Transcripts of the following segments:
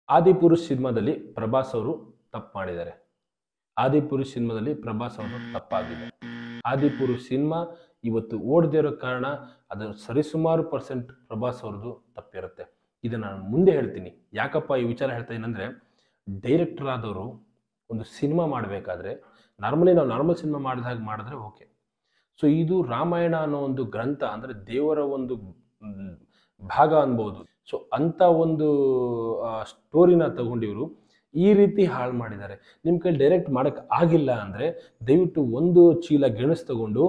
ಆದಿಪುರುಷ್ ಸಿನಿಮಾದಲ್ಲಿ ಪ್ರಭಾಸ್ ಅವರು ತಪ್ಪು ಮಾಡಿದ್ದಾರೆ ಆದಿಪುರುಷ್ ಸಿನಿಮಾದಲ್ಲಿ ಪ್ರಭಾಸ್ ಅವರು ತಪ್ಪಾಗಿದೆ ಆದಿಪುರುಷ್ ಸಿನಿಮಾ ಇವತ್ತು ಓಡದೇ ಇರೋ ಕಾರಣ ಅದು ಸರಿಸುಮಾರು ಪರ್ಸೆಂಟ್ ಪ್ರಭಾಸ್ ಅವ್ರದ್ದು ತಪ್ಪಿರುತ್ತೆ ಇದನ್ನು ನಾನು ಮುಂದೆ ಹೇಳ್ತೀನಿ ಯಾಕಪ್ಪ ಈ ವಿಚಾರ ಹೇಳ್ತಾ ಇದ್ದೀನಂದರೆ ಡೈರೆಕ್ಟರ್ ಆದವರು ಒಂದು ಸಿನಿಮಾ ಮಾಡಬೇಕಾದ್ರೆ ನಾರ್ಮಲಿ ನಾವು ನಾರ್ಮಲ್ ಸಿನಿಮಾ ಮಾಡಿದ ಹಾಗೆ ಮಾಡಿದ್ರೆ ಓಕೆ ಸೊ ಇದು ರಾಮಾಯಣ ಅನ್ನೋ ಒಂದು ಗ್ರಂಥ ಅಂದರೆ ದೇವರ ಒಂದು ಮ್, ಭಾಗ ಅನ್ಬೋದು ಸೊ ಅಂಥ ಒಂದು ಸ್ಟೋರಿನ ತಗೊಂಡಿವರು ಈ ರೀತಿ ಹಾಳು ಮಾಡಿದ್ದಾರೆ ನಿಮ್ಮ ಕೈಲಿ ಡೈರೆಕ್ಟ್ ಮಾಡೋಕ್ಕೆ ಆಗಿಲ್ಲ ಅಂದರೆ ದಯವಿಟ್ಟು ಒಂದು ಚೀಲ ಗೆಣಸು ತಗೊಂಡು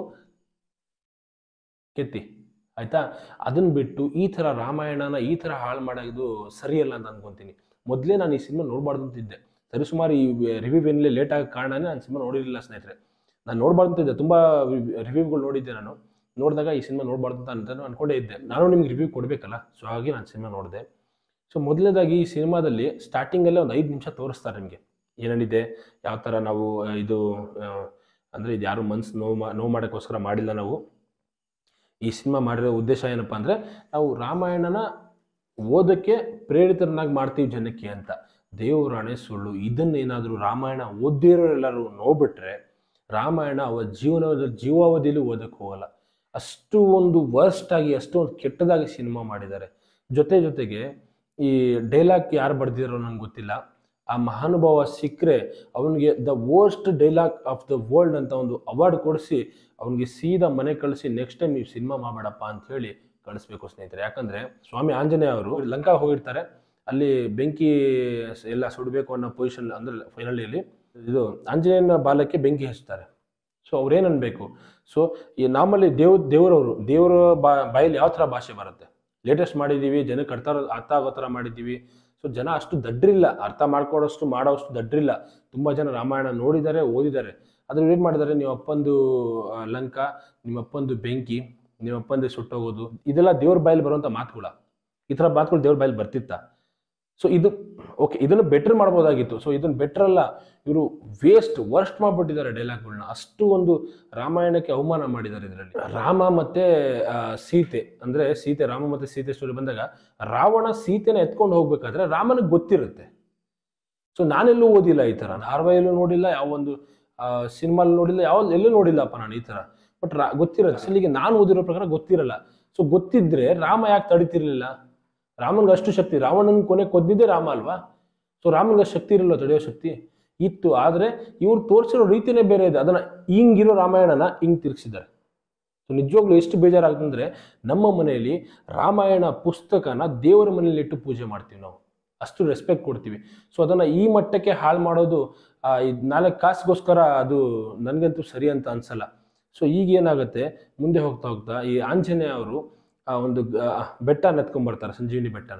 ಕೆತ್ತಿ ಆಯ್ತಾ ಅದನ್ನ ಬಿಟ್ಟು ಈ ಥರ ರಾಮಾಯಣನ ಈ ಥರ ಹಾಳು ಮಾಡೋದು ಸರಿಯಲ್ಲ ಅಂತ ಅನ್ಕೊಂತೀನಿ ಮೊದಲೇ ನಾನು ಈ ಸಿನಿಮಾ ನೋಡಬಾರ್ದು ಅಂತಿದ್ದೆ ಸರಿಸುಮಾರು ಈ ರಿವ್ಯೂ ಏನಿಲ್ಲ ಲೇಟ್ ಆಗೋ ಕಾರಣನೇ ನಾನು ಸಿನಿಮಾ ನೋಡಿರಲಿಲ್ಲ ಸ್ನೇಹಿತರೆ ನಾನು ನೋಡಬಾರ್ದು ಅಂತಿದ್ದೆ ತುಂಬ ರಿವ್ಯೂಗಳು ನೋಡಿದ್ದೆ ನಾನು ನೋಡಿದಾಗ ಈ ಸಿನಿಮಾ ನೋಡಬಾರ್ದು ಅಂತ ಅಂತ ಅನ್ಕೊಂಡೇ ಇದ್ದೆ ನಾನು ನಿಮ್ಗೆ ರಿವ್ಯೂ ಕೊಡಬೇಕಲ್ಲ ಸೊ ಹಾಗೆ ನಾನು ಸಿನಿಮಾ ನೋಡಿದೆ ಸೊ ಮೊದಲನೇದಾಗಿ ಈ ಸಿನಿಮಾದಲ್ಲಿ ಸ್ಟಾರ್ಟಿಂಗಲ್ಲೇ ಒಂದು ಐದು ನಿಮಿಷ ತೋರಿಸ್ತಾರೆ ನಿಮಗೆ ಏನೇನಿದೆ ಯಾವ ಥರ ನಾವು ಆ, ಇದು ಆ, ಅಂದರೆ ಇದು ಯಾರು ಮನ್ಸು ನೋವು ಮಾ ನೋವು ಮಾಡೋಕ್ಕೋಸ್ಕರ ಮಾಡಿಲ್ಲ ನಾವು ಈ ಸಿನಿಮಾ ಮಾಡಿರೋ ಉದ್ದೇಶ ಏನಪ್ಪ ಅಂದರೆ ನಾವು ರಾಮಾಯಣನ ಓದೋಕ್ಕೆ ಪ್ರೇರಿತರನ್ನಾಗಿ ಮಾಡ್ತೀವಿ ಜನಕ್ಕೆ ಅಂತ ದೇವರಾಣೆ ಸುಳ್ಳು ಇದನ್ನೇನಾದರೂ ರಾಮಾಯಣ ಓದಿರೋರೆಲ್ಲರೂ ನೋಡ್ಬಿಟ್ರೆ ರಾಮಾಯಣ ಅವರ ಜೀವನದ ಜೀವಾವಧಿಯಲ್ಲಿ ಓದಕ್ಕೆ ಹೋಗಲ್ಲ ಅಷ್ಟು ಒಂದು ವರ್ಸ್ಟ್ ಆಗಿ ಅಷ್ಟು ಒಂದು ಕೆಟ್ಟದಾಗಿ ಸಿನಿಮಾ ಮಾಡಿದ್ದಾರೆ ಜೊತೆ ಜೊತೆಗೆ ಈ ಡೈಲಾಗ್ ಯಾರು ಬರ್ದಿರೋ ನಂಗೆ ಗೊತ್ತಿಲ್ಲ ಆ ಮಹಾನುಭಾವ ಸಿಕ್ಕರೆ ಅವನಿಗೆ the worst dialogue of the world ಅಂತ ಒಂದು ಅವಾರ್ಡ್ ಕೊಡಿಸಿ ಅವನಿಗೆ ಸೀದಾ ಮನೆ ಕಳಿಸಿ ನೆಕ್ಸ್ಟ್ ಟೈಮ್ ನೀವು ಸಿನಿಮಾ ಮಾಡಬೇಡಪ್ಪ ಅಂತ ಹೇಳಿ ಕಳಿಸ್ಬೇಕು ಸ್ನೇಹಿತರೆ ಯಾಕಂದ್ರೆ ಸ್ವಾಮಿ ಆಂಜನೇಯ ಅವರು ಲಂಕಾ ಹೋಗಿರ್ತಾರೆ ಅಲ್ಲಿ ಬೆಂಕಿ ಸ- ಎಲ್ಲ ಸುಡಬೇಕು ಅನ್ನೋ ಪೊಸಿಷನ್ ಅಂದ್ರೆ ಫೈನಲಿಯಲ್ಲಿ ಇದು ಆಂಜನೇಯನ ಬಾಲಕ್ಕೆ ಬೆಂಕಿ ಹಚ್ತಾರೆ ಸೊ ಅವ್ರೇನು ಅನ್ಬೇಕು ಸೊ ಈ ನಾಮಲ್ಲಿ ದೇವ್ ದೇವರವರು ದೇವರ ಬಾ ಬಾಯಲ್ಲಿ ಯಾವ ಥರ ಭಾಷೆ ಬರುತ್ತೆ ಲೇಟೆಸ್ಟ್ ಮಾಡಿದ್ದೀವಿ ಜನಕ್ಕೆ ಅರ್ಥ ಅರ್ಥ ಆಗೋ ಥರ ಮಾಡಿದ್ದೀವಿ ಸೊ ಜನ ಅಷ್ಟು ದಡ್ರಿಲ್ಲ ಅರ್ಥ ಮಾಡ್ಕೊಡೋಷ್ಟು ಮಾಡೋಷ್ಟು ದಡ್ರಿಲ್ಲ ತುಂಬ ಜನ ರಾಮಾಯಣ ನೋಡಿದ್ದಾರೆ ಓದಿದ್ದಾರೆ ಅದ್ರ ಏನು ಮಾಡಿದ್ದಾರೆ ನಿಮ್ಮ ಅಪ್ಪಂದು ಆ, ಲಂಕ ನಿಮ್ಮ ಅಪ್ಪಂದು ಬೆಂಕಿ ನಿಮ್ಮ ಅಪ್ಪಂದು ಸುಟ್ಟೋಗೋದು ಇದೆಲ್ಲ ದೇವ್ರ ಬಾಯಲ್ಲಿ ಬರುವಂಥ ಮಾತುಗಳ ಈ ಥರ ಮಾತುಗಳು ದೇವ್ರ ಬಾಯಲ್ಲಿ ಬರ್ತಿತ್ತ ಸೊ ಇದು ಓಕೆ ಇದನ್ನು ಬೆಟರ್ ಮಾಡ್ಬೋದಾಗಿತ್ತು ಸೊ ಇದನ್ನು ಬೆಟರ್ ಅಲ್ಲ ಇವರು ವೇಸ್ಟ್ ವರ್ಸ್ಟ್ ಮಾಡ್ಬಿಟ್ಟಿದ್ದಾರೆ ಡೈಲಾಗ್ಗಳನ್ನ ಅಷ್ಟು ಒಂದು ರಾಮಾಯಣಕ್ಕೆ ಅವಮಾನ ಮಾಡಿದ್ದಾರೆ ಇದರಲ್ಲಿ ರಾಮ ಮತ್ತೆ ಆ, ಸೀತೆ ಅಂದ್ರೆ ಸೀತೆ ರಾಮ ಮತ್ತೆ ಸೀತೆ ಸ್ಟೋರಿ ಬಂದಾಗ ರಾವಣ ಸೀತೆನ ಎತ್ಕೊಂಡು ಹೋಗ್ಬೇಕಾದ್ರೆ ರಾಮನಿಗೆ ಗೊತ್ತಿರುತ್ತೆ ಸೊ ನಾನೆಲ್ಲೂ ಓದಿಲ್ಲ ಈ ಥರ ಧಾರಾವಾಹಿಯಲ್ಲೂ ನೋಡಿಲ್ಲ ಯಾವ ಒಂದು ಸಿನಿಮಾಲ್ ನೋಡಿಲ್ಲ ಯಾವ ಎಲ್ಲೂ ನೋಡಿಲ್ಲಪ್ಪ ನಾನು ಈ ಥರ ಬಟ್ ರಾ ಗೊತ್ತಿರಲ್ಲ ಅಸಲಿಗೆ ನಾನು ಓದಿರೋ ಪ್ರಕಾರ ಗೊತ್ತಿರಲ್ಲ ಸೊ ಗೊತ್ತಿದ್ರೆ ರಾಮ ಯಾಕೆ ತಡಿತಿರ್ಲಿಲ್ಲ ರಾಮನ್ಗೆ ಅಷ್ಟು ಶಕ್ತಿ ರಾವಣನ ಕೊನೆ ಕೊದ್ದಿದ್ದೇ ರಾಮ ಅಲ್ವಾ ಸೊ ರಾಮನ್ಗೆ ಅಷ್ಟು ಶಕ್ತಿ ಇರಲ್ಲ ತಡೆಯೋ ಶಕ್ತಿ ಇತ್ತು ಆದರೆ ಇವ್ರು ತೋರಿಸಿರೋ ರೀತಿನೇ ಬೇರೆ ಇದೆ ಅದನ್ನ ಹಿಂಗಿರೋ ರಾಮಾಯಣನ ಹಿಂಗ್ ತಿರ್ಗಿಸಿದ್ದಾರೆ ಸೊ ನಿಜವಾಗ್ಲೂ ಎಷ್ಟು ಬೇಜಾರಾಗ್ತಂದ್ರೆ ನಮ್ಮ ಮನೆಯಲ್ಲಿ ರಾಮಾಯಣ ಪುಸ್ತಕನ ದೇವರ ಮನೆಯಲ್ಲಿ ಇಟ್ಟು ಪೂಜೆ ಮಾಡ್ತೀವಿ ನಾವು ಅಷ್ಟು ರೆಸ್ಪೆಕ್ಟ್ ಕೊಡ್ತೀವಿ ಸೊ ಅದನ್ನು ಈ ಮಟ್ಟಕ್ಕೆ ಹಾಳು ಮಾಡೋದು ಆ, ಇದ್ ನಾಲ್ಕು ಕಾಸಿಗೋಸ್ಕರ ಅದು ನನಗಂತೂ ಸರಿ ಅಂತ ಅನ್ಸಲ್ಲ ಸೊ ಈಗ ಏನಾಗುತ್ತೆ ಮುಂದೆ ಹೋಗ್ತಾ ಹೋಗ್ತಾ ಈ ಆಂಜನೇಯ ಅವರು ಆ ಒಂದು ಗ- ಬೆಟ್ಟ ಎತ್ಕೊಂಡ್ಬರ್ತಾರೆ ಸಂಜೀವಿನಿ ಬೆಟ್ಟನ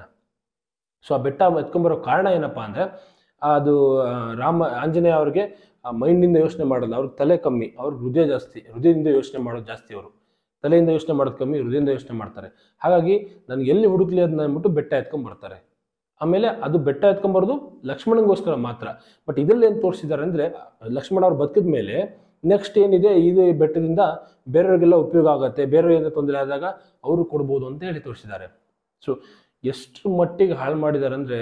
ಸೊ ಆ ಬೆಟ್ಟ ಎತ್ಕೊಂಬರೋ ಕಾರಣ ಏನಪ್ಪಾ ಅಂದರೆ ಅದು ಆ, ರಾಮ ಆಂಜನೇಯ ಅವ್ರಿಗೆ ಮೈಂಡಿಂದ ಯೋಚನೆ ಮಾಡಲ್ಲ ಅವ್ರಿಗೆ ತಲೆ ಕಮ್ಮಿ ಅವ್ರಿಗೆ ಹೃದಯ ಜಾಸ್ತಿ ಹೃದಯದಿಂದ ಯೋಚನೆ ಮಾಡೋದು ಜಾಸ್ತಿ ಅವರು ತಲೆಯಿಂದ ಯೋಚನೆ ಮಾಡೋದು ಕಮ್ಮಿ ಹೃದಯದಿಂದ ಯೋಚನೆ ಮಾಡ್ತಾರೆ ಹಾಗಾಗಿ ನನಗೆ ಎಲ್ಲಿ ಹುಡುಕ್ಲಿ ಅದನ್ನ ಅಂದ್ಬಿಟ್ಟು ಬೆಟ್ಟ ಎತ್ಕೊಂಡ್ಬರ್ತಾರೆ ಆಮೇಲೆ ಅದು ಬೆಟ್ಟ ಎತ್ಕೊಂಬರೋದು ಲಕ್ಷ್ಮಣನಿಗೋಸ್ಕರ ಮಾತ್ರ ಬಟ್ ಇದರಲ್ಲಿ ಏನು ತೋರಿಸಿದ್ದಾರೆ ಅಂದರೆ ಲಕ್ಷ್ಮಣ ಅವ್ರು ಬದುಕಿದ ಮೇಲೆ ನೆಕ್ಸ್ಟ್ ಏನಿದೆ ಇದು ಈ ಬೆಟ್ಟದಿಂದ ಬೇರೆಯವ್ರಿಗೆಲ್ಲ ಉಪಯೋಗ ಆಗುತ್ತೆ ಬೇರೆಯವ್ರಿಗೆ ಏನೋ ತೊಂದರೆ ಆದಾಗ ಅವರು ಕೊಡ್ಬೋದು ಅಂತ ಹೇಳಿ ತೋರಿಸಿದ್ದಾರೆ ಸೊ ಎಷ್ಟು ಮಟ್ಟಿಗೆ ಹಾಳು ಮಾಡಿದ್ದಾರೆ ಅಂದರೆ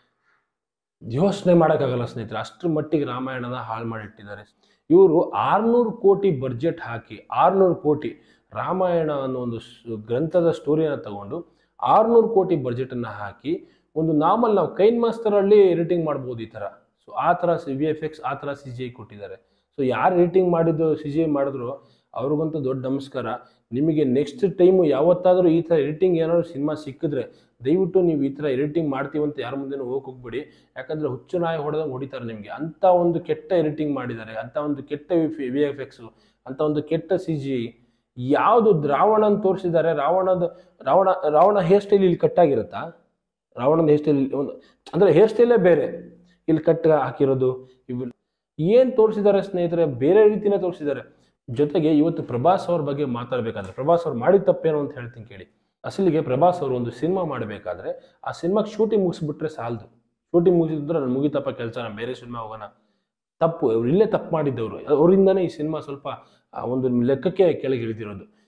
ಯೋಚನೆ ಮಾಡೋಕ್ಕಾಗಲ್ಲ ಸ್ನೇಹಿತರೆ ಅಷ್ಟರ ಮಟ್ಟಿಗೆ ರಾಮಾಯಣನ ಹಾಳು ಮಾಡಿಟ್ಟಿದ್ದಾರೆ ಇವರು ಆರ್ನೂರು ಕೋಟಿ ಬಡ್ಜೆಟ್ ಹಾಕಿ ಆರ್ನೂರು ಕೋಟಿ ರಾಮಾಯಣ ಅನ್ನೋ ಒಂದು ಸ್- ಗ್ರಂಥದ ಸ್ಟೋರಿಯನ್ನು ತಗೊಂಡು ಆರ್ನೂರು ಕೋಟಿ ಬಡ್ಜೆಟನ್ನು ಹಾಕಿ ಒಂದು ನಾರ್ಮಲ್ ನಾವು ಕೈನ್ ಮಾಸ್ತರಲ್ಲಿ ಎಡಿಟಿಂಗ್ ಮಾಡ್ಬೋದು ಈ ಥರ ಸೊ ಆ ಥರ ವಿ ಎಫ್ ಎಕ್ಸ್ ಆ ಥರ ಸಿ ಜಿ ಐ ಕೊಟ್ಟಿದ್ದಾರೆ ಸೊ ಯಾರು ಎಡಿಟಿಂಗ್ ಮಾಡಿದ್ದು ಸಿ ಜಿ ಐ ಮಾಡಿದ್ರು ಅವ್ರಿಗಂತೂ ದೊಡ್ಡ ನಮಸ್ಕಾರ ನಿಮಗೆ ನೆಕ್ಸ್ಟ್ ಟೈಮು ಯಾವತ್ತಾದರೂ ಈ ಥರ ಎಡಿಟಿಂಗ್ ಏನಾದ್ರು ಸಿನಿಮಾ ಸಿಕ್ಕಿದ್ರೆ ದಯವಿಟ್ಟು ನೀವು ಈ ಥರ ಎಡಿಟಿಂಗ್ ಮಾಡ್ತೀವಂತ ಯಾರ ಮುಂದೆನೂ ಹೋಗಕ್ಕೆ ಹೋಗ್ಬೇಡಿ ಯಾಕಂದರೆ ಹುಚ್ಚು ನಾಯಿ ಹೊಡೆದಂಗೆ ಹೊಡಿತಾರೆ ನಿಮಗೆ ಅಂಥ ಒಂದು ಕೆಟ್ಟ ಎಡಿಟಿಂಗ್ ಮಾಡಿದ್ದಾರೆ ಅಂಥ ಒಂದು ಕೆಟ್ಟ ವಿ ಎಫ್ ಎಕ್ಸು ಅಂಥ ಒಂದು ಕೆಟ್ಟ ಸಿ ಜಿ ಯಾವುದು ರಾವಣನ ತೋರಿಸಿದ್ದಾರೆ ರಾವಣದ ರಾವಣ ರಾವಣ ಹೇರ್ ಸ್ಟೈಲ್ ಇಲ್ಲಿ ಕಟ್ಟಾಗಿರುತ್ತಾ ರಾವಣನ ಹೇರ್ ಸ್ಟೈಲ್ ಒಂದು ಅಂದರೆ ಹೇರ್ ಸ್ಟೈಲೇ ಬೇರೆ ಇಲ್ಲಿ ಕಟ್ ಹಾಕಿರೋದು ಇವು ಏನು ತೋರಿಸಿದ್ದಾರೆ ಸ್ನೇಹಿತರೆ ಬೇರೆ ರೀತಿನೇ ತೋರಿಸಿದ್ದಾರೆ ಜೊತೆಗೆ ಇವತ್ತು ಪ್ರಭಾಸ್ ಅವ್ರ ಬಗ್ಗೆ ಮಾತಾಡಬೇಕಾದ್ರೆ ಪ್ರಭಾಸ್ ಅವ್ರು ಮಾಡಿದ ತಪ್ಪೇನು ಅಂತ ಹೇಳ್ತೀನಿ ಕೇಳಿ ಅಸಲಿಗೆ ಪ್ರಭಾಸ್ ಅವರು ಒಂದು ಸಿನಿಮಾ ಮಾಡಬೇಕಾದ್ರೆ ಆ ಸಿನಿಮಾಗೆ ಶೂಟಿಂಗ್ ಮುಗಿಸ್ಬಿಟ್ರೆ ಸಾಲದು ಶೂಟಿಂಗ್ ಮುಗಿಸಿದ್ರೆ ನಾನು ಮುಗಿತಪ್ಪ ಕೆಲಸ ನಾನು ಬೇರೆ ಸಿನಿಮಾ ಹೋಗೋಣ ತಪ್ಪು ಅವ್ರು ಇಲ್ಲೇ ತಪ್ಪು ಮಾಡಿದ್ದವರು ಅವರಿಂದನೇ ಈ ಸಿನಿಮಾ ಸ್ವಲ್ಪ ಆ ಒಂದು ಲೆಕ್ಕಕ್ಕೆ ಕೆಳಗೆ ಇಳಿದಿರೋದು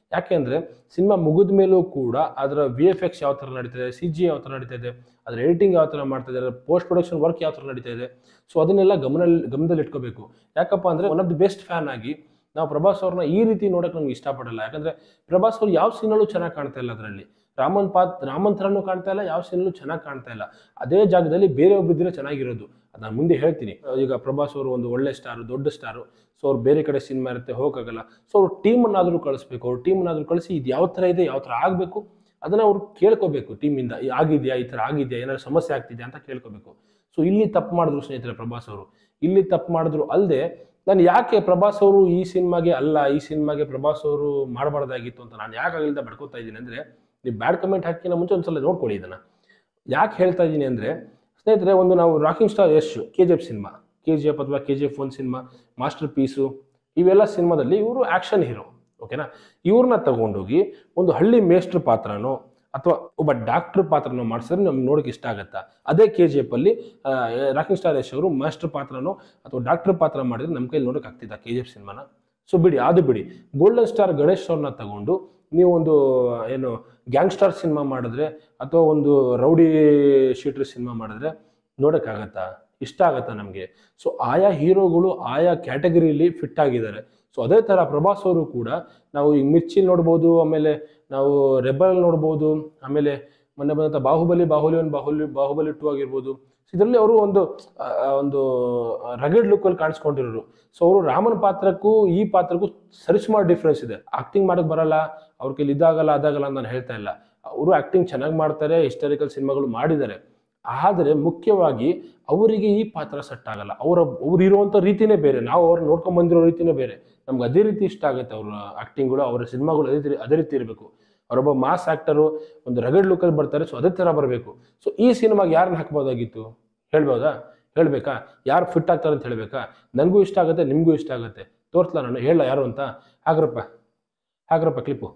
ಯಾಕೆಂದರೆ ಸಿನಿಮಾ ಮುಗಿದ ಮೇಲೂ ಕೂಡ ಅದರ ವಿ ಎಫ್ ಎಕ್ಸ್ ಯಾವ ಥರ ನಡೀತಿದೆ ಸಿ ಜಿ ಯಾವ ಥರ ನಡೀತಾ ಇದೆ ಅದರ ಎಡಿಟಿಂಗ್ ಯಾವ ಥರ ಮಾಡ್ತಾ ಇದ್ದಾರೆ ಪೋಸ್ಟ್ ಪ್ರೊಡಕ್ಷನ್ ವರ್ಕ್ ಯಾವ ಥರ ನಡೀತಾ ಇದೆ ಸೊ ಅದನ್ನೆಲ್ಲ ಗಮನ ಗಮನದಲ್ಲಿ ಇಟ್ಕೋಬೇಕು ಯಾಕಪ್ಪ ಅಂದರೆ one of the best fan ಆಗಿ ನಾವು ಪ್ರಭಾಸ್ ಅವ್ರನ್ನ ಈ ರೀತಿ ನೋಡೋಕೆ ನಮ್ಗೆ ಇಷ್ಟಪಡಲ್ಲ ಯಾಕಂದರೆ ಪ್ರಭಾಸ್ ಅವ್ರು ಯಾವ ಸೀನಲ್ಲೂ ಚೆನ್ನಾಗಿ ಕಾಣ್ತಾ ಇಲ್ಲ ಅದರಲ್ಲಿ ರಾಮನ್ ಪಾತ್ ರಾಮನ್ ಥರನೂ ಕಾಣ್ತಾ ಇಲ್ಲ ಯಾವ ಸೀನಲ್ಲೂ ಚೆನ್ನಾಗಿ ಕಾಣ್ತಾ ಇಲ್ಲ ಅದೇ ಜಾಗದಲ್ಲಿ ಬೇರೆ ಒಬ್ಬಿದ್ರೆ ಚೆನ್ನಾಗಿರೋದು ಅದು ನಾನು ಮುಂದೆ ಹೇಳ್ತೀನಿ ಈಗ ಪ್ರಭಾಸ್ ಅವರು ಒಂದು ಒಳ್ಳೆ ಸ್ಟಾರು ದೊಡ್ಡ ಸ್ಟಾರು ಸೊ ಅವ್ರು ಬೇರೆ ಕಡೆ ಸಿನಿಮಾ ಇರುತ್ತೆ ಹೋಗೋಕ್ಕಾಗಲ್ಲ ಸೊ ಅವ್ರು ಟೀಮನ್ನಾದರೂ ಕಳಿಸ್ಬೇಕು ಅವ್ರು ಟೀಮನ್ನಾದರೂ ಕಳಿಸಿ ಇದು ಯಾವ ಥರ ಇದೆ ಯಾವ ಥರ ಆಗಬೇಕು ಅದನ್ನು ಅವ್ರು ಕೇಳ್ಕೋಬೇಕು ಟೀಮಿಂದ ಈ ಆಗಿದೆಯಾ ಈ ಥರ ಆಗಿದೆಯಾ ಏನಾದ್ರು ಸಮಸ್ಯೆ ಆಗ್ತಿದೆಯಾ ಅಂತ ಕೇಳ್ಕೋಬೇಕು ಸೊ ಇಲ್ಲಿ ತಪ್ಪು ಮಾಡಿದ್ರು ಸ್ನೇಹಿತರೆ ಪ್ರಭಾಸ್ ಅವರು ಇಲ್ಲಿ ತಪ್ಪು ಮಾಡಿದ್ರು ಅಲ್ಲದೆ ನಾನು ಯಾಕೆ ಪ್ರಭಾಸ್ ಅವರು ಈ ಸಿನಿಮಾಗೆ ಅಲ್ಲ ಈ ಸಿನಿಮಾಗೆ ಪ್ರಭಾಸ್ ಅವರು ಮಾಡಬಾರ್ದಾಗಿತ್ತು ಅಂತ ನಾನು ಯಾಕೆ ಆಗಲಿಂದ ಬಡ್ಕೋತಾ ಇದ್ದೀನಿ ಅಂದರೆ ನೀವು ಬ್ಯಾಡ್ ಕಮೆಂಟ್ ಹಾಕಿನ ಮುಂಚೆ ಒಂದ್ಸಲ ನೋಡ್ಕೊಳ್ಳಿ ಇದನ್ನು ಯಾಕೆ ಹೇಳ್ತಾ ಇದ್ದೀನಿ ಅಂದರೆ ಸ್ನೇಹಿತರೆ ಒಂದು ನಾವು rocking star Yash K G F cinema K G F ಅಥವಾ K G F one cinema master piece ಇವೆಲ್ಲ ಸಿನಿಮಾದಲ್ಲಿ ಇವರು ಆ್ಯಕ್ಷನ್ ಹೀರೋ ಓಕೆನಾ ಇವ್ರನ್ನ ತಗೊಂಡೋಗಿ ಒಂದು ಹಳ್ಳಿ ಮೇಷ್ಟ್ರ ಪಾತ್ರನೋ ಅಥವಾ ಒಬ್ಬ ಡಾಕ್ಟರ್ ಪಾತ್ರನೋ ಮಾಡಿಸಿದ್ರೆ ನಮ್ಗೆ ನೋಡೋಕೆ ಇಷ್ಟ ಆಗುತ್ತಾ ಅದೇ ಕೆ ಜಿ ಎಫ್ ಅಲ್ಲಿ ರಾಕಿಂಗ್ ಸ್ಟಾರ್ ಯಶ್ ಅವರು ಮಾಸ್ಟರ್ ಪಾತ್ರನೋ ಅಥವಾ ಡಾಕ್ಟರ್ ಪಾತ್ರ ಮಾಡಿದ್ರೆ ನಮ್ಮ ಕೈಲಿ ನೋಡೋಕೆ ಆಗ್ತಿದ್ದ ಕೆ ಜಿ ಎಫ್ ಸಿನಿಮಾನ ಸೊ ಬಿಡಿ ಅದು ಬಿಡಿ ಗೋಲ್ಡನ್ ಸ್ಟಾರ್ ಗಣೇಶ್ ಅವ್ರನ್ನ ತಗೊಂಡು ನೀವು ಒಂದು ಏನು ಗ್ಯಾಂಗ್ಸ್ಟಾರ್ ಸಿನಿಮಾ ಮಾಡಿದ್ರೆ ಅಥವಾ ಒಂದು ರೌಡಿ ಶೀಟರ್ ಸಿನಿಮಾ ಮಾಡಿದ್ರೆ ನೋಡೋಕ್ಕಾಗತ್ತಾ ಇಷ್ಟ ಆಗತ್ತಾ ನಮಗೆ ಸೊ ಆಯಾ ಹೀರೋಗಳು ಆಯಾ ಕ್ಯಾಟಗರಿಲಿ ಫಿಟ್ ಆಗಿದ್ದಾರೆ ಸೊ ಅದೇ ಥರ ಪ್ರಭಾಸ್ ಅವರು ಕೂಡ ನಾವು ಈ ಮಿರ್ಚಿ ನೋಡ್ಬೋದು ಆಮೇಲೆ ನಾವು ರೆಬಲ್ ನೋಡ್ಬೋದು ಆಮೇಲೆ ಮೊನ್ನೆ ಬಂದಂಥ ಬಾಹುಬಲಿ ಬಾಹುಲಿ ಒನ್ ಬಾಹುಲಿ ಬಾಹುಬಲಿ ಟೂ ಆಗಿರ್ಬೋದು ಇದರಲ್ಲಿ ಅವರು ಒಂದು ಆ, ಒಂದು ರಗಡ್ ಲುಕ್ಕಲ್ಲಿ ಕಾಣಿಸ್ಕೊಂಡಿರೋರು ಸೊ ಅವರು ರಾಮನ ಪಾತ್ರಕ್ಕೂ ಈ ಪಾತ್ರಕ್ಕೂ ಸರಿಸುಮಾರು ಡಿಫ್ರೆನ್ಸ್ ಇದೆ ಆಕ್ಟಿಂಗ್ ಮಾಡಕ್ ಬರಲ್ಲ ಅವ್ರ ಕೈಲಿ ಇದಾಗಲ್ಲ ಅದಾಗಲ್ಲ ಅಂತ ನಾನು ಹೇಳ್ತಾ ಇಲ್ಲ ಅವರು ಆಕ್ಟಿಂಗ್ ಚೆನ್ನಾಗಿ ಮಾಡ್ತಾರೆ ಹಿಸ್ಟಾರಿಕಲ್ ಸಿನಿಮಾಗಳು ಮಾಡಿದ್ದಾರೆ ಆದರೆ ಮುಖ್ಯವಾಗಿ ಅವರಿಗೆ ಈ ಪಾತ್ರ ಸೆಟ್ ಆಗಲ್ಲ ಅವರ ಅವ್ರು ಇರುವಂಥ ರೀತಿನೇ ಬೇರೆ ನಾವು ಅವ್ರು ನೋಡ್ಕೊಂಡ್ ಬಂದಿರೋ ರೀತಿನೇ ಬೇರೆ ನಮ್ಗೆ ಅದೇ ರೀತಿ ಇಷ್ಟ ಆಗುತ್ತೆ ಅವ್ರ ಆಕ್ಟಿಂಗ್ಗಳು ಅವರ ಸಿನಿಮಾಗಳು ಅದೇ ರೀತಿ ಅದೇ ರೀತಿ ಇರಬೇಕು ಅವರೊಬ್ಬ ಮಾಸ್ ಆಕ್ಟರು ಒಂದು ರಗಡ್ ಲುಕ್ಕಲ್ಲಿ ಬರ್ತಾರೆ ಸೊ ಅದೇ ಥರ ಬರಬೇಕು ಸೊ ಈ ಸಿನಿಮಾಗೆ ಯಾರನ್ನ ಹಾಕ್ಬೋದಾಗಿತ್ತು ಹೇಳ್ಬೋದಾ ಹೇಳ್ಬೇಕಾ ಯಾರು ಫಿಟ್ ಆಗ್ತಾರೆ ಅಂತ ಹೇಳ್ಬೇಕಾ ನನಗೂ ಇಷ್ಟ ಆಗುತ್ತೆ ನಿಮಗೂ ಇಷ್ಟ ಆಗುತ್ತೆ ತೋರ್ಸ್ಲಾ ನಾನು ಹೇಳ ಯಾರು ಅಂತ ಹಾಗ್ರಪ್ಪ ಹಾಗ್ರಪ್ಪ ಕ್ಲಿಪ್ಪು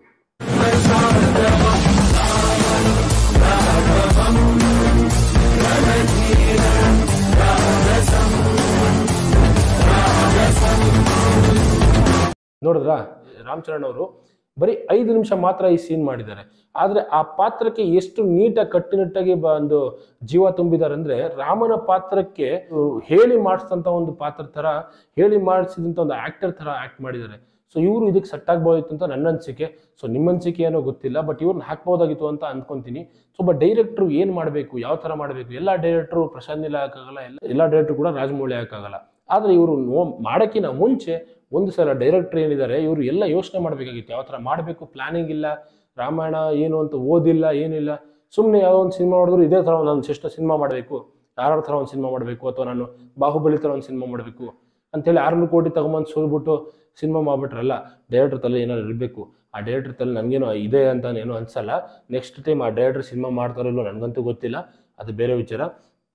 ನೋಡಿದ್ರಾ ರಾಮಚರಣ್ ಅವರು ಬರೀ ಐದು ನಿಮಿಷ ಮಾತ್ರ ಈ ಸೀನ್ ಮಾಡಿದ್ದಾರೆ ಆದ್ರೆ ಆ ಪಾತ್ರಕ್ಕೆ ಎಷ್ಟು ನೀಟಾಗಿ ಕಟ್ಟುನಿಟ್ಟಾಗಿ ಒಂದು ಜೀವ ತುಂಬಿದ್ದಾರೆ ಅಂದ್ರೆ ರಾಮನ ಪಾತ್ರಕ್ಕೆ ಅವ್ರು ಹೇಳಿ ಮಾಡಿಸಿದಂತ ಒಂದು ಪಾತ್ರ ತರ ಹೇಳಿ ಮಾಡಿಸಿದಂತ ಒಂದು ಆಕ್ಟರ್ ತರ ಆಕ್ಟ್ ಮಾಡಿದ್ದಾರೆ ಸೊ ಇವರು ಇದಕ್ಕೆ ಸೆಟ್ ಆಗ್ಬೋದಿತ್ತು ಅಂತ ನನ್ನ ಅನಿಸಿಕೆ ಸೊ ನಿಮ್ಮ ಅನಿಸಿಕೆ ಏನೋ ಗೊತ್ತಿಲ್ಲ ಬಟ್ ಇವ್ರನ್ನ ಹಾಕ್ಬೋದಾಗಿತ್ತು ಅಂತ ಅನ್ಕೊಂತೀನಿ ಸೊ ಒಬ್ಬ ಡೈರೆಕ್ಟ್ರು ಏನು ಮಾಡಬೇಕು ಯಾವ ಥರ ಮಾಡಬೇಕು ಎಲ್ಲ ಡೈರೆಕ್ಟ್ರು ಪ್ರಶಾಂತ್ ನೀಲ ಹಾಕಾಗಲ್ಲ ಎಲ್ಲ ಎಲ್ಲ ಡೈರೆಕ್ಟ್ರು ಕೂಡ ರಾಜಮೌಳಿ ಹಾಕಾಗಲ್ಲ ಆದರೆ ಇವರು ನೋ ಮಾಡೋಕ್ಕಿಂತ ಮುಂಚೆ ಒಂದು ಸಲ ಡೈರೆಕ್ಟ್ರ್ ಏನಿದ್ದಾರೆ ಇವರು ಎಲ್ಲ ಯೋಚನೆ ಮಾಡಬೇಕಾಗಿತ್ತು ಯಾವ ಥರ ಮಾಡಬೇಕು ಪ್ಲಾನಿಂಗ್ ಇಲ್ಲ ರಾಮಾಯಣ ಏನು ಅಂತ ಓದಿಲ್ಲ ಏನಿಲ್ಲ ಸುಮ್ಮನೆ ಯಾವುದೋ ಒಂದು ಸಿನಿಮಾ ಮಾಡಿದ್ರು ಇದೇ ಥರ ನಾನು ಎಷ್ಟು ಸಿನಿಮಾ ಮಾಡಬೇಕು ಯಾರ ಥರ ಒಂದು ಸಿನಿಮಾ ಮಾಡಬೇಕು ಅಥವಾ ನಾನು ಬಾಹುಬಲಿ ಥರ ಒಂದು ಸಿನಿಮಾ ಮಾಡಬೇಕು ಅಂತೇಳಿ ಆರುನೂರು ಕೋಟಿ ತಗೊಂಬಂದು ಸೋಲ್ಬಿಟ್ಟು ಸಿನಿಮಾ ಮಾಡ್ಬಿಟ್ರಲ್ಲ ಡೈರೆಕ್ಟರ್ ತಲೆ ಏನಾದ್ರು ಇರಬೇಕು ಆ ಡೈರೆಕ್ಟರ್ ತಲೆ ನನಗೇನೋ ಇದೆ ಅಂತ ಏನೋ ಅನ್ಸಲ್ಲ ನೆಕ್ಸ್ಟ್ ಟೈಮ್ ಆ ಡೈರೆಕ್ಟರ್ ಸಿನಿಮಾ ಮಾಡ್ತಾರೋ ಇಲ್ಲೋ ನನಗಂತೂ ಗೊತ್ತಿಲ್ಲ ಅದು ಬೇರೆ ವಿಚಾರ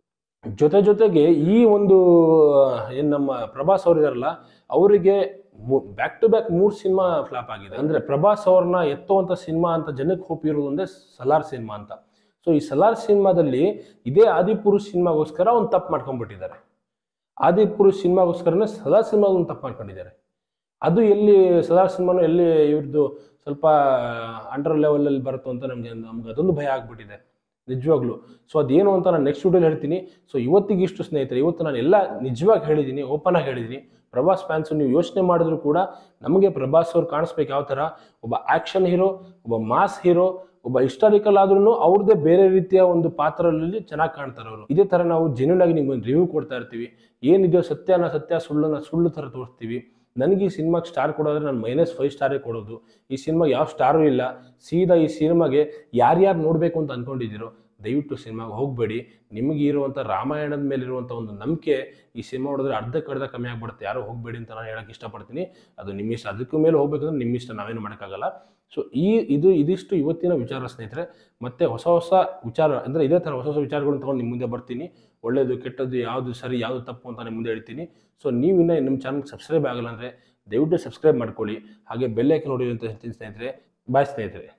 ಜೊತೆ ಜೊತೆಗೆ ಈ ಒಂದು ಏನು ನಮ್ಮ ಪ್ರಭಾಸ್ ಅವ್ರು ಇದಾರಲ್ಲ ಅವರಿಗೆ ಬ್ಯಾಕ್ ಟು ಬ್ಯಾಕ್ ಮೂರು ಸಿನಿಮಾ ಫ್ಲಾಪ್ ಆಗಿದೆ ಅಂದ್ರೆ ಪ್ರಭಾಸ್ ಅವ್ರನ್ನ ಎತ್ತುವಂಥ ಸಿನಿಮಾ ಅಂತ ಜನಕ್ಕೆ ಹೋಪ್ ಇರೋದು ಒಂದೇ ಸಲಾರ್ ಸಿನಿಮಾ ಅಂತ ಸೊ ಈ ಸಲಾರ್ ಸಿನಿಮಾದಲ್ಲಿ ಇದೇ ಆದಿಪುರುಷ್ ಸಿನಿಮಾಗೋಸ್ಕರ ಒಂದು ತಪ್ಪು ಮಾಡ್ಕೊಂಡ್ಬಿಟ್ಟಿದ್ದಾರೆ ಆದಿಪುರುಷ್ ಸಿನಿಮಾಗೋಸ್ಕರನೇ ಸದಾ ಸಿನಿಮಾ ಒಂದು ತಪ್ಪು ಮಾಡ್ಕೊಂಡಿದ್ದಾರೆ ಅದು ಎಲ್ಲಿ ಸಲಾರ್ ಸಿನಿಮಾನು ಎಲ್ಲಿ ಇವ್ರದ್ದು ಸ್ವಲ್ಪ ಅಂಡರ್ ಲೆವೆಲಲ್ಲಿ ಬರುತ್ತೋ ಅಂತ ನಮಗೆ ನಮ್ಗೆ ಅದೊಂದು ಭಯ ಆಗ್ಬಿಟ್ಟಿದೆ ನಿಜವಾಗ್ಲೂ ಸೊ ಅದೇನು ಅಂತ ನಾನು ನೆಕ್ಸ್ಟ್ ವಿಡಿಯೋಲಿ ಹೇಳ್ತೀನಿ ಸೊ ಇವತ್ತಿಗೆ ಇಷ್ಟು ಸ್ನೇಹಿತರೆ ಇವತ್ತು ನಾನು ಎಲ್ಲ ನಿಜವಾಗಿ ಹೇಳಿದ್ದೀನಿ ಓಪನ್ ಆಗಿ ಹೇಳಿದ್ದೀನಿ ಪ್ರಭಾಸ್ ಫ್ಯಾನ್ಸು ನೀವು ಯೋಚನೆ ಮಾಡಿದ್ರು ಕೂಡ ನಮಗೆ ಪ್ರಭಾಸ್ ಅವ್ರು ಕಾಣಿಸ್ಬೇಕು ಯಾವ ಥರ ಒಬ್ಬ ಆ್ಯಕ್ಷನ್ ಹೀರೋ ಒಬ್ಬ ಮಾಸ್ ಹೀರೋ ಒಬ್ಬ ಹಿಸ್ಟಾರಿಕಲ್ ಆದ್ರೂ ಅವ್ರದ್ದೇ ಬೇರೆ ರೀತಿಯ ಒಂದು ಪಾತ್ರದಲ್ಲಿ ಚೆನ್ನಾಗಿ ಕಾಣ್ತಾರೆ ಅವರು ಇದೇ ಥರ ನಾವು ಜೆನ್ಯೂನ್ ಆಗಿ ನಿಮ್ಗೆ ಒಂದು ರಿವ್ಯೂ ಕೊಡ್ತಾ ಇರ್ತೀವಿ ಏನಿದೆಯೋ ಸತ್ಯನ ಸತ್ಯ ಸುಳ್ಳನ್ನ ಸುಳ್ಳು ಥರ ತೋರಿಸ್ತೀವಿ ನನಗೆ ಈ ಸಿನಿಮಾಗೆ ಸ್ಟಾರ್ ಕೊಡೋದ್ರೆ ನಾನು ಮೈನಸ್ ಫೈವ್ ಸ್ಟಾರೇ ಕೊಡೋದು ಈ ಸಿನಿಮಾಗೆ ಯಾವ ಸ್ಟಾರು ಇಲ್ಲ ಸೀದಾ ಈ ಸಿನಿಮಾಗೆ ಯಾರ್ಯಾರು ನೋಡಬೇಕು ಅಂತ ಅಂದ್ಕೊಂಡಿದ್ದೀರೋ ದಯವಿಟ್ಟು ಸಿನಿಮಾಗೆ ಹೋಗಬೇಡಿ ನಿಮಗೆ ಇರುವಂಥ ರಾಮಾಯಣದ ಮೇಲೆ ಇರುವಂಥ ಒಂದು ನಂಬಿಕೆ ಈ ಸಿನಿಮಾ ನೋಡಿದ್ರೆ ಅರ್ಧಕ್ಕೆ ಅರ್ಧ ಕಮ್ಮಿ ಆಗ್ಬಿಡುತ್ತೆ ಯಾರು ಹೋಗಬೇಡಿ ಅಂತ ನಾನು ಹೇಳಕ್ಕೆ ಇಷ್ಟಪಡ್ತೀನಿ ಅದು ನಿಮ್ಮ ಇಷ್ಟ ಅದಕ್ಕೂ ಮೇಲೆ ಹೋಗ್ಬೇಕಂದ್ರೆ ನಿಮ್ಮ ಇಷ್ಟ ನಾವೇನು ಮಾಡೋಕ್ಕಾಗಲ್ಲ ಸೊ ಈ ಇದು ಇದಿಷ್ಟು ಇವತ್ತಿನ ವಿಚಾರ ಸ್ನೇಹಿತರೆ ಮತ್ತೆ ಹೊಸ ಹೊಸ ವಿಚಾರ ಅಂದರೆ ಇದೇ ಥರ ಹೊಸ ಹೊಸ ವಿಚಾರಗಳನ್ನ ತೊಗೊಂಡು ನಿಮ್ಮ ಮುಂದೆ ಬರ್ತೀನಿ ಒಳ್ಳೇದು ಕೆಟ್ಟದ್ದು ಯಾವುದು ಸರಿ ಯಾವುದು ತಪ್ಪು ಅಂತ ನಿಮ್ಮ ಮುಂದೆ ಹೇಳ್ತೀನಿ ಸೊ ನೀವು ಇನ್ನೂ ನಿಮ್ಮ ಚಾನಲ್ಗೆ ಸಬ್ಸ್ಕ್ರೈಬ್ ಆಗಲ್ಲ ಅಂದರೆ ದಯವಿಟ್ಟು ಸಬ್ಸ್ಕ್ರೈಬ್ ಮಾಡ್ಕೊಳ್ಳಿ ಹಾಗೆ ಬೆಲ್ಲೈಕೆ ನೋಡಿ ಅಂತ ಹೇಳ್ತೀನಿ ಸ್ನೇಹಿತರೆ ಬಾಯ್ ಸ್ನೇಹಿತರೆ